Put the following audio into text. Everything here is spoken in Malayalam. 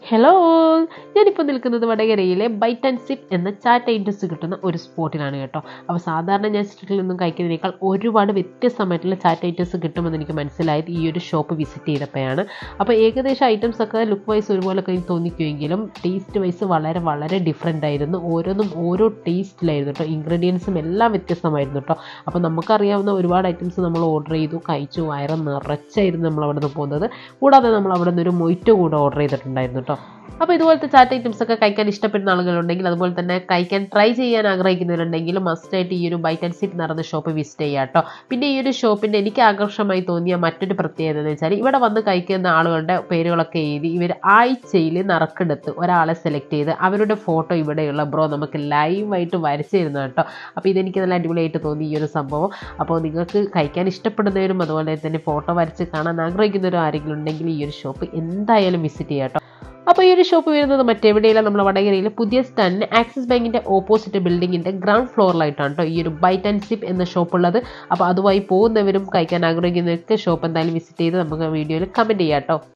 ഹലോ ഞാനിപ്പോൾ നിൽക്കുന്നത് വടകരയിലെ ബൈറ്റ് ആൻഡ് സിപ്പ് എന്ന ചാറ്റ് ഐറ്റംസ് കിട്ടുന്ന ഒരു സ്പോട്ടിലാണ് കേട്ടോ അപ്പോൾ സാധാരണ ഞാൻ സ്ട്രീറ്റിൽ നിന്നും കഴിക്കുന്നതിനേക്കാൾ ഒരുപാട് വ്യത്യസ്തമായിട്ടുള്ള ചാറ്റ് ഐറ്റംസ് കിട്ടുമെന്ന് എനിക്ക് മനസ്സിലായത് ഈ ഒരു ഷോപ്പ് വിസിറ്റ് ചെയ്തപ്പോഴാണ് അപ്പോൾ ഏകദേശം ഐറ്റംസ് ഒക്കെ ലുക്ക് വൈസ് ഒരുപോലൊക്കെ എനിക്ക് തോന്നിക്കുമെങ്കിലും ടേസ്റ്റ് വൈസ് വളരെ വളരെ ഡിഫറെൻ്റ് ആയിരുന്നു ഓരോന്നും ഓരോ ടേസ്റ്റിലായിരുന്നു കേട്ടോ ഇൻഗ്രീഡിയൻസും എല്ലാം വ്യത്യസ്തമായിരുന്നു കേട്ടോ അപ്പോൾ നമുക്കറിയാവുന്ന ഒരുപാട് ഐറ്റംസ് നമ്മൾ ഓർഡർ ചെയ്തു കഴിച്ചു വയറ് നിറച്ചായിരുന്നു നമ്മൾ അവിടെ നിന്ന് പോകുന്നത് കൂടാതെ നമ്മൾ അവിടെ നിന്ന് ഒരു മൊയ്റ്റോ കൂടെ ഓർഡർ ചെയ്തിട്ടുണ്ടായിരുന്നു കേട്ടോ അപ്പോൾ ഇതുപോലത്തെ ചാറ്റ് ഐറ്റംസ് ഒക്കെ കഴിക്കാൻ ഇഷ്ടപ്പെടുന്ന ആളുകളുണ്ടെങ്കിൽ അതുപോലെ തന്നെ കഴിക്കാൻ ട്രൈ ചെയ്യാൻ ആഗ്രഹിക്കുന്നവരുണ്ടെങ്കിൽ മസ്റ്റായിട്ട് ഈ ഒരു ബൈറ്റ് ആൻഡ് സിപ്പ് നടന്ന ഷോപ്പ് വിസിറ്റ് ചെയ്യുക കേട്ടോ പിന്നെ ഈ ഒരു ഷോപ്പിൻ്റെ എനിക്ക് ആകർഷമായി തോന്നിയ മറ്റൊരു പ്രത്യേകത എന്ന് വെച്ചാൽ ഇവിടെ വന്ന് കഴിക്കുന്ന ആളുകളുടെ പേരുകളൊക്കെ എഴുതി ഇവർ ആഴ്ചയിൽ നറുക്കെടുത്ത് ഒരാളെ സെലക്ട് ചെയ്ത് അവരുടെ ഫോട്ടോ ഇവിടെയുള്ള ബ്രോ നമുക്ക് ലൈവായിട്ട് വരച്ചു തരുന്നത് കേട്ടോ അപ്പോൾ ഇതെനിക്ക് നല്ല അടിപൊളിയായിട്ട് തോന്നി ഈ ഒരു സംഭവം അപ്പോൾ നിങ്ങൾക്ക് കഴിക്കാൻ ഇഷ്ടപ്പെടുന്നവരും അതുപോലെ തന്നെ ഫോട്ടോ വരച്ച് കാണാൻ ആഗ്രഹിക്കുന്നവരും ആരെങ്കിലും ഉണ്ടെങ്കിൽ ഈ ഒരു ഷോപ്പ് എന്തായാലും വിസിറ്റ് ചെയ്യാം കേട്ടോ അപ്പോൾ ഈ ഒരു ഷോപ്പ് വരുന്നത് മറ്റെവിടെയല്ല നമ്മുടെ വടകരയിൽ പുതിയ സ്റ്റാൻഡിന് ആക്സിസ് ബാങ്കിൻ്റെ ഓപ്പോസിറ്റ് ബിൽഡിങ്ങിൻ്റെ ഗ്രൗണ്ട് ഫ്ലോറിലായിട്ടാണ് കേട്ടോ ഈ ഒരു ബൈറ്റ് ആൻഡ് സിപ്പ് എന്ന ഷോപ്പ് ഉള്ളത് അപ്പോൾ അതുമായി പോകുന്നവരും കഴിക്കാൻ ആഗ്രഹിക്കുന്നവർക്ക് ഷോപ്പ് എന്തായാലും വിസിറ്റ് ചെയ്ത് നമുക്ക് വീഡിയോയിൽ കമൻറ്റ് ചെയ്യാം കേട്ടോ